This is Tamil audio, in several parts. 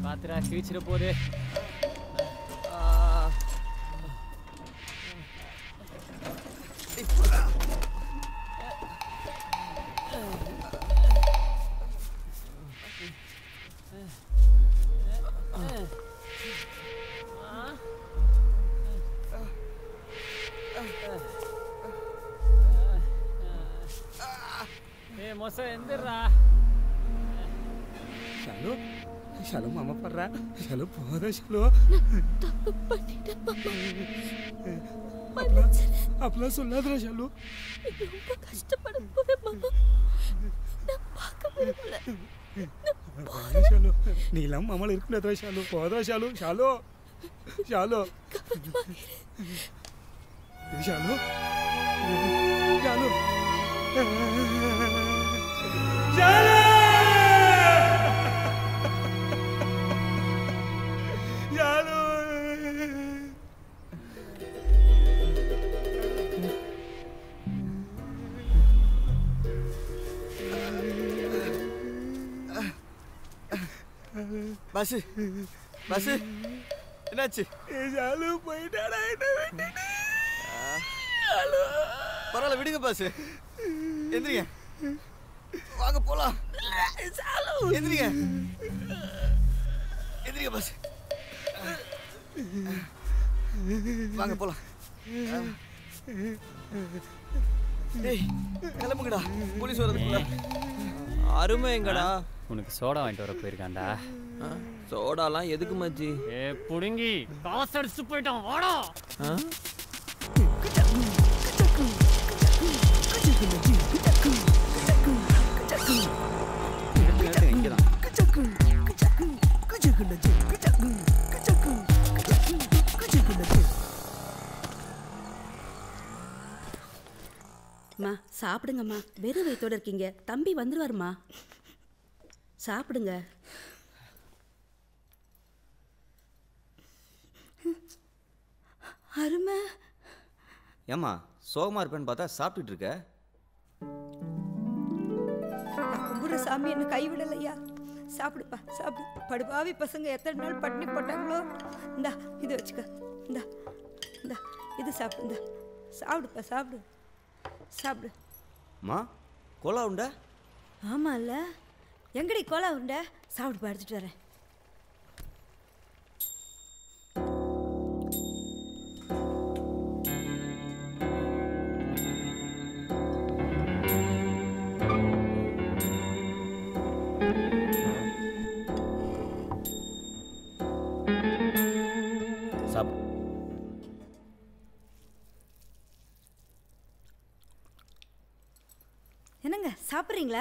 பாத்துடா கிழிச்சிட போகுது ஏ மொச எந்திரா ஷாலு ஷாலு மாமா படுறா ஷாலு போதும் ஷாலு தப்பு பண்ணிட்டேன் மாமா அப்பலாம் அப்பலாம் சொல்லாதடா ஷாலு ரொம்ப கஷ்டப்பட போறேன் மாமா நான் பார்க்க விரும்பல போதும் ஷாலு நீ எல்லாம் மாமால இருக்கக்கூடாதா ஷாலு போதும் ஷாலு ஷாலு ஷாலு ஷாலு ஷாலு ஷாலு ஷாலு பஸ் பஸ் என்னாச்சு ஷாலு போயிட்டாடா என்ன விட்டுட்டு பரவாயில்ல விடுங்க பாஸ் எந்திரிங்க வாங்க போலாம் எந்திரிங்க எந்திரிங்க பாஸ் வாங்க போலாம் ஏய் கிளம்புங்கடா போலீஸ் வரதுக்குள்ள அருமை எங்கடா உனக்கு சோடா வாங்கிட்டு வர போயிருக்கான்டா சோடாலாம் எதுக்கு மச்சி ஏ புடுங்கி காசு அடிச்சு போயிட்டான் வாடா அம்மா சாப்பிடுங்கம்மா வெறும் வயித்தோட இருக்கீங்க தம்பி வந்துருவாருமா சாப்பிடுங்க அருமை ஏம்மா சோகமா இருப்பேன்னு பார்த்தா சாப்பிட்டுட்டு இருக்க நான் கும்பிட்ற சாமி என்ன கைவிடலையா சாப்பிடுப்பா சாப்பிடு படுபாவி பசங்க எத்தனை நாள் பட்டினி போட்டாங்களோ இந்தா இது வச்சுக்க இந்தா இந்தா இது சாப்பிடு இந்தா சாப்பிடுப்பா சாப்பிடு சாப்பிடு மா கோலா உண்டா ஆமாம்ல எங்கடி கோலா உண்டை சாப்பிடுப்பா எடுத்துட்டு வரேன் சாப்பிடு என்னங்க சாப்பிட்றீங்களா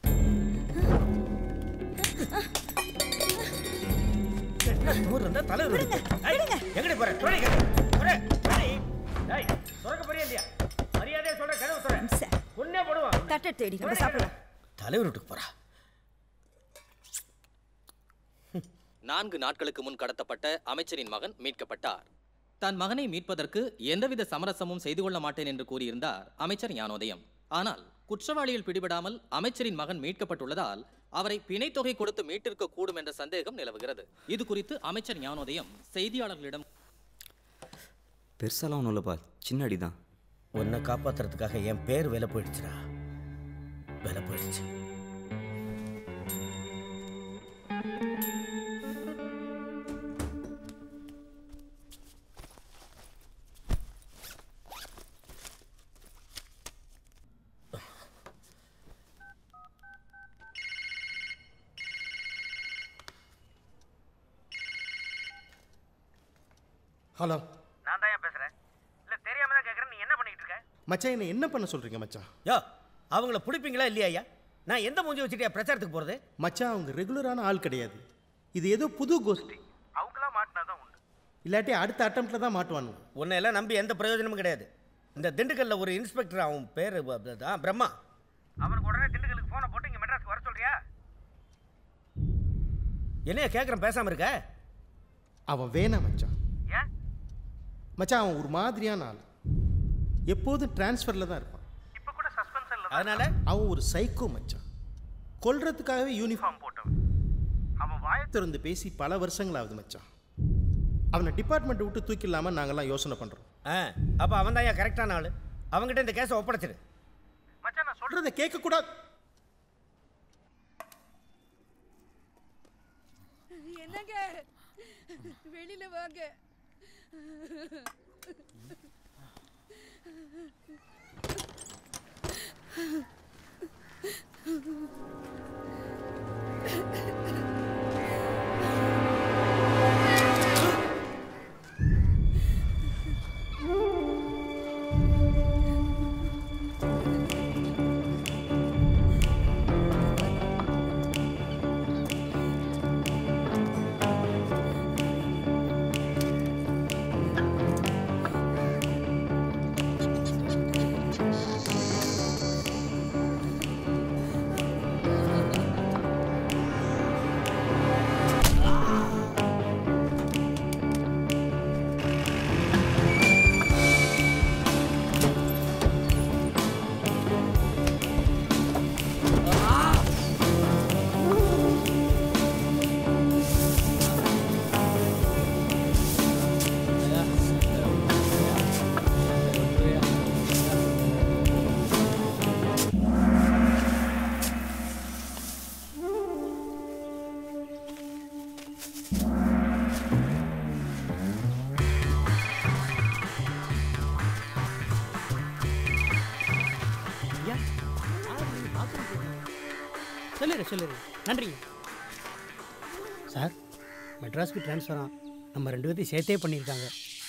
ஊர் இருந்தா தலைவர் எங்கடி போற துணை டேய் திறக்க போறியா இல்லையா மரியாதையா சொல்ற கதவு துறை உன்னே போடுவான் தட்டை தேடி நம்ம சாப்பிடலாம் தலைவர் வீட்டுக்கு போறா நான்கு நாட்களுக்கு முன் கடத்தப்பட்ட அமைச்சரின் மகன் மீட்கப்பட்டார் தன் மகனை மீட்பதற்கு எந்தவித சமரசமும் செய்து கொள்ள மாட்டேன் என்று கூறியிருந்தார் அமைச்சர் ஞானோதயம் ஆனால் குற்றவாளியில் பிடிபடாமல் அமைச்சரின் மகன் மீட்கப்பட்டுள்ளதால் அவரை பிணைத்தொகை கொடுத்து மீட்டிருக்க கூடும் என்ற சந்தேகம் நிலவுகிறது இது குறித்து அமைச்சர் ஞானோதயம் செய்தியாளர்களிடம் பெருசாலாம் ஒன்றும் இல்லைப்பா சின்ன அடி தான் உன்னை காப்பாத்துறதுக்காக என் பேர் விலை போயிடுச்சுடா விலை போயிடுச்சு ஹலோ நான் தான் பேசுறேன் இல்ல தெரியாம தான் கேக்குறேன் நீ என்ன பண்ணிட்டு இருக்க மச்சான் என்ன என்ன பண்ண சொல்றீங்க மச்சான் யோ அவங்கள பிடிப்பீங்களா இல்லையா ஐயா நான் எந்த மூஞ்சி வச்சுட்டியா பிரச்சாரத்துக்கு போறது மச்சான் அவங்க ரெகுலரான ஆள் கிடையாது இது ஏதோ புது கோஷ்டி அவங்களாம் மாட்டினாதான் உண்டு இல்லாட்டி அடுத்த அட்டம்ப்ட்ல தான் மாட்டுவானுங்க உன்னை எல்லாம் நம்பி எந்த பிரயோஜனமும் கிடையாது இந்த திண்டுக்கல்ல ஒரு இன்ஸ்பெக்டர் அவன் பேர் பிரம்மா அவனுக்கு உடனே திண்டுக்கலுக்கு போனை போட்டு இங்க மெட்ராஸ்க்கு வர சொல்றியா என்னைய கேட்குறேன் பேசாம இருக்க அவன் வேணாம் மச்சான் ஏன் மச்சான் அவன் ஒரு மாதிரியான ஆள் எப்போதும் டிரான்ஸ்ஃபர்ல தான் இருப்பான் இப்போ கூட சஸ்பென்ஷன்ல அதனால அவன் ஒரு சைக்கோ மச்சான் கொல்றதுக்காகவே யூனிஃபார்ம் போட்டவன் அவன் வாயை திறந்து பேசி பல வருஷங்களாகுது மச்சான் அவனை டிபார்ட்மெண்ட்டை விட்டு தூக்கிடலாம நாங்கெல்லாம் யோசனை பண்ணுறோம் ஆ அப்போ அவன் தான் கரெக்டான ஆள் அவங்ககிட்ட இந்த கேஸை ஒப்படைச்சிரு மச்சான் நான் சொல்கிறத கேட்கக்கூடாது என்னங்க வெளியில வாங்க சொல்லிடு சொல்லிடு நன்றிங்க சார் மெட்ராஸ்க்கு ட்ரான்ஸ்ஃபரா நம்ம ரெண்டு பேர்த்தையும் சேர்த்தே பண்ணியிருக்காங்க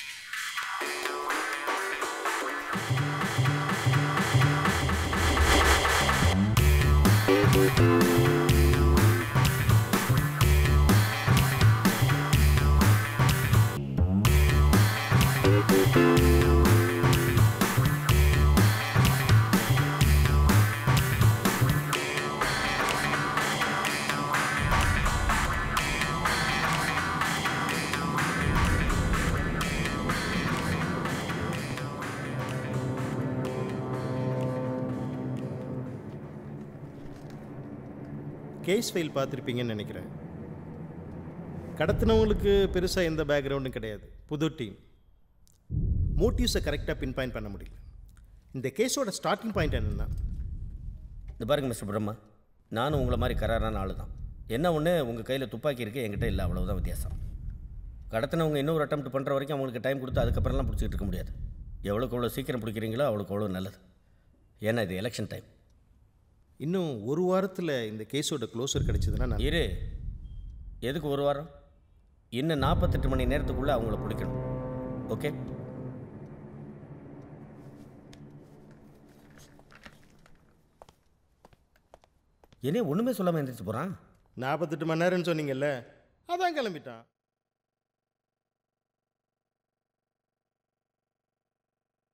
கேஸ் ஃபைல் பார்த்துருப்பீங்கன்னு நினைக்கிறேன் கடத்தினவங்களுக்கு பெருசாக எந்த பேக்ரவுண்டும் கிடையாது புது டீம் மோட்டிவ்ஸை கரெக்டாக பின் பாயிண்ட் பண்ண முடியல இந்த கேஸோட ஸ்டார்டிங் பாயிண்ட் என்னென்னா இந்த பாருங்க மிஸ்டர் பிரம்மா நானும் உங்களை மாதிரி கராரான ஆள் தான் என்ன ஒன்று உங்கள் கையில் துப்பாக்கி இருக்குது என்கிட்ட இல்லை அவ்வளவுதான் வித்தியாசம் கடத்தினவங்க இன்னொரு அட்டம் பண்ணுற வரைக்கும் அவங்களுக்கு டைம் கொடுத்து அதுக்கப்புறம்லாம் பிடிச்சிட்டு இருக்க முடியாது எவ்வளோக்கு எவ்வளோ சீக்கிரம் பிடிக்கிறீங்களோ அவ்வளோக்கு அவ்வளோ நல்லது ஏன்னா இது எலெக்ஷன் டைம் இன்னும் ஒரு வாரத்தில் இந்த கேஸோட க்ளோசர் கிடைச்சதுன்னா நான் இரு எதுக்கு ஒரு வாரம் இன்னும் நாற்பத்தெட்டு மணி நேரத்துக்குள்ளே அவங்கள பிடிக்கணும் ஓகே என்ன ஒன்றுமே சொல்லாமல் எந்திரிச்சு போகிறான் நாற்பத்தெட்டு மணி நேரம்னு சொன்னீங்கல்ல அதான் கிளம்பிட்டான்